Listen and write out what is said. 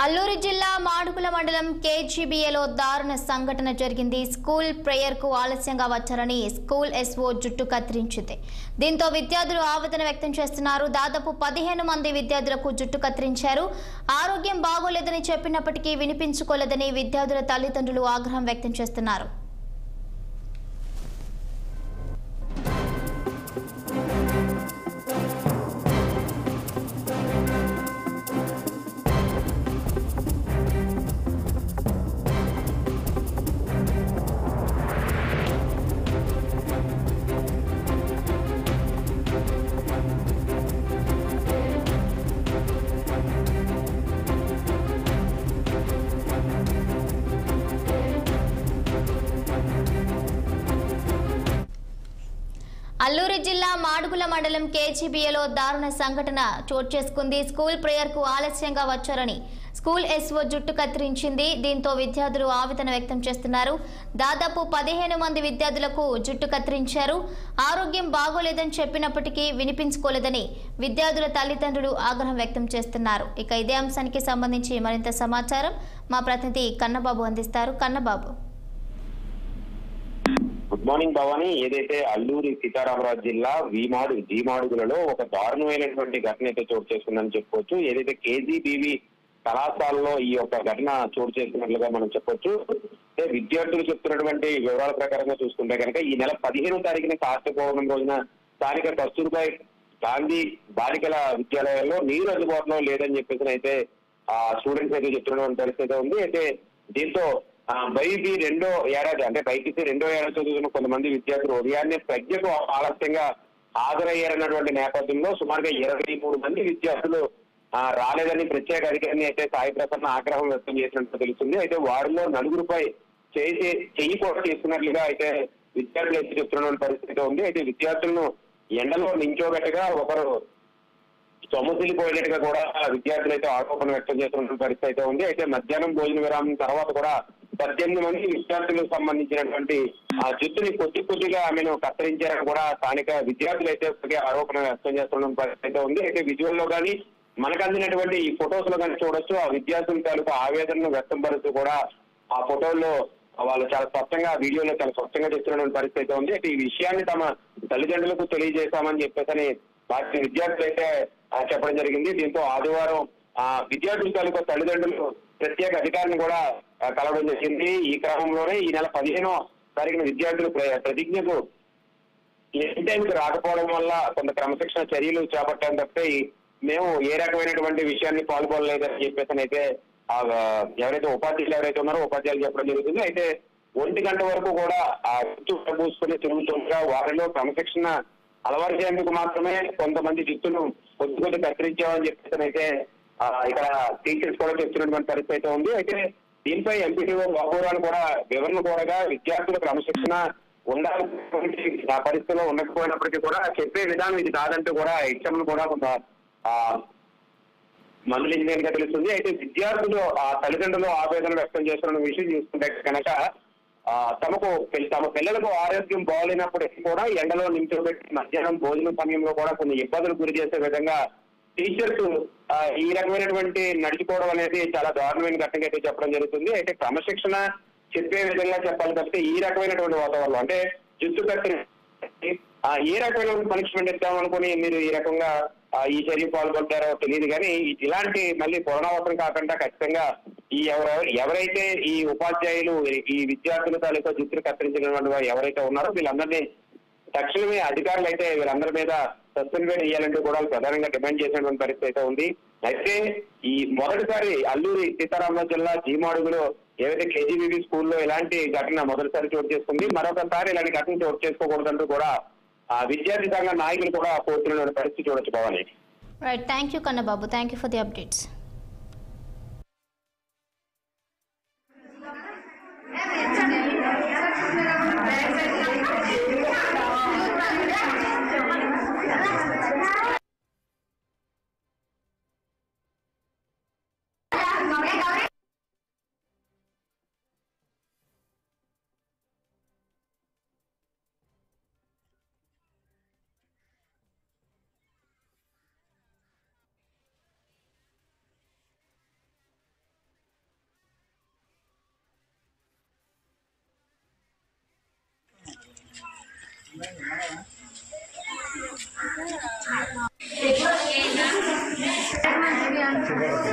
అల్లూరు జిల్లా మాడుగుల మండలం కేజీబీఏలో దారుణ సంఘటన జరిగింది స్కూల్ ప్రేయర్ కు ఆలస్యంగా వచ్చారని స్కూల్ ఎస్ఓ జుట్టు కత్తిరించింది దీంతో విద్యార్థులు ఆవేదన వ్యక్తం చేస్తున్నారు దాదాపు పదిహేను మంది విద్యార్థులకు జుట్టు కత్తిరించారు ఆరోగ్యం బాగోలేదని చెప్పినప్పటికీ వినిపించుకోలేదని విద్యార్థుల తల్లిదండ్రులు ఆగ్రహం వ్యక్తం చేస్తున్నారు అల్లూరు జిల్లా మాడుగుల మండలం కేజీబీఏలో దారుణ సంఘటన చోటు చేసుకుంది స్కూల్ ప్రేయర్ కు ఆలస్యంగా వచ్చారని స్కూల్ ఎస్ఓ జుట్టు కత్తిరించింది దీంతో విద్యార్థులు ఆవేదన వ్యక్తం చేస్తున్నారు దాదాపు పదిహేను మంది విద్యార్థులకు జుట్టు కత్తిరించారు ఆరోగ్యం బాగోలేదని చెప్పినప్పటికీ వినిపించుకోలేదని విద్యార్థుల తల్లిదండ్రులు ఆగ్రహం వ్యక్తం చేస్తున్నారు ఇక ఇదే అంశానికి సంబంధించి మరింత సమాచారం మా ప్రతినిధి కన్నబాబు అందిస్తారు కన్నబాబు గుడ్ మార్నింగ్ భవాని ఏదైతే అల్లూరి సీతారామరాజు జిల్లా వీమాడు జీమాడుగులలో ఒక దారుణమైనటువంటి ఘటన అయితే చోటు చేసుకుందని చెప్పుకోవచ్చు ఏదైతే కేజీబీవి కళాశాలలో ఈ యొక్క ఘటన చోటు చేసుకున్నట్లుగా మనం చెప్పొచ్చు అంటే విద్యార్థులు చెప్తున్నటువంటి వివరాల ప్రకారంగా చూసుకుంటే కనుక ఈ నెల పదిహేనో తారీఖున కార్తీక పౌర్ణమి రోజున స్థానిక కస్తూర్బాయ్ గాంధీ బాలికల విద్యాలయాల్లో నీరు అందుబాటులో లేదని చెప్పేసి అయితే ఆ స్టూడెంట్స్ అయితే చెప్తున్నటువంటి పరిస్థితి అయితే ఉంది అయితే దీంతో ఆ, బైపీ రెండో ఏడాది అంటే బైపీసీ రెండో ఏడాది చదువుతున్న కొంతమంది విద్యార్థులు ఉదయాన్నే ప్రజ్ఞకు ఆలస్యంగా హాజరయ్యారన్నటువంటి నేపథ్యంలో సుమారుగా ఇరవై మూడు మంది విద్యార్థులు ఆ, రాలేదని ప్రత్యేక అధికారిని అయితే సాయి ప్రసన్న ఆగ్రహం వ్యక్తం చేసినట్టు తెలుస్తుంది అయితే వారిలో నలుగురుపై చేసి చెయ్యి కూడా తీసుకున్నట్లుగా అయితే విద్యార్థులు అయితే చెప్తున్న పరిస్థితి ఉంది అయితే విద్యార్థులను ఎండలో నించోబెట్టగా ఒకరు సొమ్మసిల్లిపోయినట్టుగా కూడా విద్యార్థులు అయితే ఆరోపణ వ్యక్తం చేస్తున్న పరిస్థితి అయితే ఉంది అయితే మధ్యాహ్నం భోజన విరామం తర్వాత కూడా పద్దెనిమిది మంది విద్యార్థులకు సంబంధించినటువంటి ఆ జుట్టుని కొద్ది కొద్దిగా ఆమెను కత్తిరించారని కూడా స్థానిక విద్యార్థులు అయితే ఇప్పటికే ఆరోపణ వ్యక్తం చేస్తున్న పరిస్థితి అయితే ఉంది అయితే విజువల్ లో కానీ మనకు అందినటువంటి ఈ ఫొటోస్ లో కానీ చూడొచ్చు ఆ విద్యార్థుల తాలూకు ఆవేదనను వ్యక్తం పరుస్తూ కూడా ఆ ఫోటోల్లో వాళ్ళు చాలా స్పష్టంగా ఆ వీడియోలో చాలా స్పష్టంగా చెప్తున్న పరిస్థితి అయితే ఉంది అయితే ఈ విషయాన్ని తమ తల్లిదండ్రులకు తెలియజేశామని చెప్పేసి వాటి విద్యార్థులు అయితే ఆ, చెప్పడం జరిగింది దీంతో ఆదివారం ఆ విద్యార్థుల తాలూకా తల్లిదండ్రులు ప్రత్యేక అధికారిని కూడా ఆ, కలవడం జరిగింది ఈ క్రమంలోనే ఈ నెల పదిహేనో తారీఖున విద్యార్థులు ప్ర- ప్రతిజ్ఞకు ఎన్ టైంకి రాకపోవడం వల్ల కొంత క్రమశిక్షణ చర్యలు చేపట్టాం తప్పితే ఈ- మేము ఏ రకమైనటువంటి విషయాన్ని పాల్గొనలేదని చెప్పేసి అయితే ఆ, ఎవరైతే ఉపాధ్యాయులు ఎవరైతే ఉన్నారో ఉపాధ్యాయులు చెప్పడం జరుగుతుంది అయితే ఒంటి గంట వరకు కూడా ఆ జుట్టు పూసుకుని తిరుగుతుండగా వారిలో క్రమశిక్షణ అలవాటు చేసేందుకు మాత్రమే కొంతమంది జుట్టును కొద్ది కొద్ది కత్తిరించామని చెప్పేసి అయితే ఆ, ఇక్కడ టీచర్స్ కూడా చెప్తున్నటువంటి పరిస్థితి అయితే ఉంది అయితే దీనిపై ఎంపీటీఓ బాబురాలు కూడా వివరణ కూడా విద్యార్థుల క్రమశిక్షణ ఉండాల్సినటువంటి ఆ పరిస్థితిలో ఉండకపోయినప్పటికీ కూడా చెప్పే విధానం ఇది కాదంటూ కూడా హెచ్ఎంలు కూడా కొంత ఆ, మందలించినట్టుగా తెలుస్తుంది అయితే విద్యార్థులు ఆ తల్లిదండ్రులు ఆవేదన వ్యక్తం చేస్తున్న విషయం చూసుకుంటే కనుక ఆ, తమకు పిల్ల- తమ పిల్లలకు ఆరోగ్యం బాగోలేనప్పటికీ కూడా ఎండలో నించోబెట్టి మధ్యాహ్నం భోజనం సమయంలో కూడా కొన్ని ఇబ్బందులు గురి చేసే విధంగా టీచర్స్ ఆ, ఈ రకమైనటువంటి నడుచుకోవడం అనేది చాలా దారుణమైన ఘటనగా అయితే చెప్పడం జరుగుతుంది అయితే క్రమశిక్షణ చెప్పే విధంగా చెప్పాలి తప్పితే ఈ రకమైనటువంటి వాతావరణం అంటే జుట్టు కట్టిన ఆ, ఏ రకమైన పనిష్మెంట్ ఇద్దాం అనుకుని మీరు ఈ రకంగా ఆ, ఈ చర్య పాల్గొంటారో తెలియదు కానీ ఇ- ఇలాంటి మళ్ళీ పునరావృతం కాకుండా ఖచ్చితంగా ఈ ఎవరెవరు ఎవరైతే ఈ ఉపాధ్యాయులు ఈ- ఈ విద్యార్థుల తాలూకా జుట్టును కత్తిరించినటువంటి వారు ఎవరైతే ఉన్నారో వీళ్ళందరినీ తక్షణమే అధికారులు అయితే వీళ్ళందరి మీద సస్పెండ్ చేయాలంటూ కూడా ప్రధానంగా డిమాండ్ చేసినటువంటి పరిస్థితి అయితే ఉంది అయితే ఈ మొదటిసారి అల్లూరి సీతారామరాజు జిల్లా జీమాడుగులో ఏవైతే కేజీబీబీ స్కూల్లో ఇలాంటి ఘటన మొదటిసారి చోటు చేసుకుంది మరొకసారి ఇలాంటి ఘటన చోటు చేసుకోకూడదంటూ కూడా ఆ విద్యార్థి సంఘ నాయకులు కూడా కోరుతున్న పరిస్థితి చూడొచ్చు Bhavani right thank you Kannababu thank you for the updates Thank you.